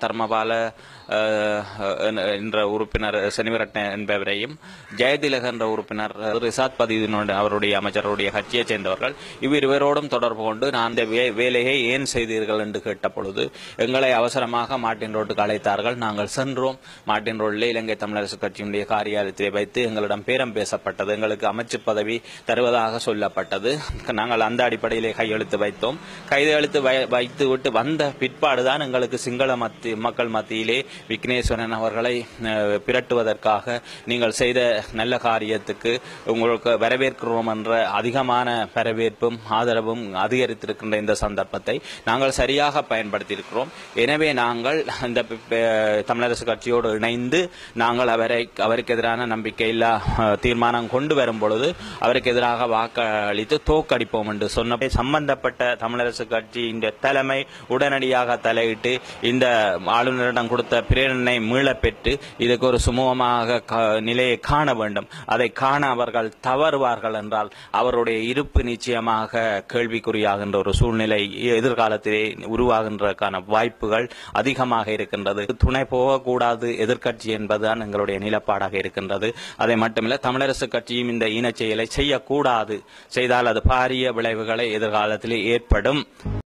தர்மபால அஹ், என்ற- என்ற உறுப்பினர் செனிவரட்ன என்பவரையும் ஜெயதிலக என்ற உறுப்பினர் ரிசாத் பதிவினோடு அவருடைய அமைச்சருடைய கட்சியைச் சேர்ந்தவர்கள் இவ்விருவரோடும் தொடர்பு கொண்டு நான் இந்த வே- வேலையை ஏன் செய்தீர்கள் என்று கேட்ட பொழுது எங்களை அவசரமாக மார்ட்டின் ரோட்டுக்கு அழைத்தார்கள் நாங்கள் சென்றோம் மார்ட்டின் ரோட்டில் இலங்கை தமிழரசு கட்சியினுடைய காரியாலயத்தை வைத்து எங்களிடம் பேரம் பேசப்பட்டது எங்களுக்கு அமைச்சு பதவி தருவதாக சொல்லப்பட்டது நாங்கள் அந்த அடிப்படையிலே கையெழுத்து வைத்தோம் கையெழுத்து வை- வைத்து விட்டு வந்த பிற்பாடுதான் எங்களுக்கு சிங்கள மத்தி மக்கள் மத்தியிலே விக்னேஸ்வரன் அவர்களை அஹ், பிரட்டுவதற்காக நீங்கள் செய்த நல்ல காரியத்துக்கு உங்களுக்கு வரவேற்கிறோம் என்ற அதிகமான வரவேற்பும் ஆதரவும் அதிகரித்திருக்கின்ற இந்த சந்தர்ப்பத்தை நாங்கள் சரியாக பயன்படுத்தியிருக்கிறோம் எனவே நாங்கள் இந்த பி- பி- தமிழரசு கட்சியோடு இணைந்து நாங்கள் அவரை அவருக்கு எதிரான நம்பிக்கையில்லா அஹ், தீர்மானம் கொண்டு வரும் பொழுது அவருக்கு எதிராக வாக்களித்து தோக்கடிப்போம் என்று சொன்ன சம்பந்தப்பட்ட தமிழரசு கட்சியின் தலைமை உடனடியாக தலையிட்டு இந்த ஆளுநரிடம் கொடுத்த பிரேரணை மீளப் பெற்று இதுக்கு ஒரு சுமூகமாக க- நிலையை காண வேண்டும் அதை காண அவர்கள் தவறுவார்கள் என்றால் அவருடைய இருப்பு நிச்சயமாக கேள்விக்குறியாகின்ற ஒரு சூழ்நிலை எதிர்காலத்திலே உருவாகின்றதற்கான வாய்ப்புகள் அதிகமாக இருக்கின்றது துணை போகக்கூடாது எதிர்க்கட்சி என்பதுதான் எங்களுடைய நிலப்பாடாக இருக்கின்றது அதை மட்டுமில்ல தமிழரசு கட்சியும் இந்த ஈனச் செயலை செய்யக்கூடாது செய்தால் அது பாரிய விளைவுகளை எதிர்காலத்திலே ஏற்படும்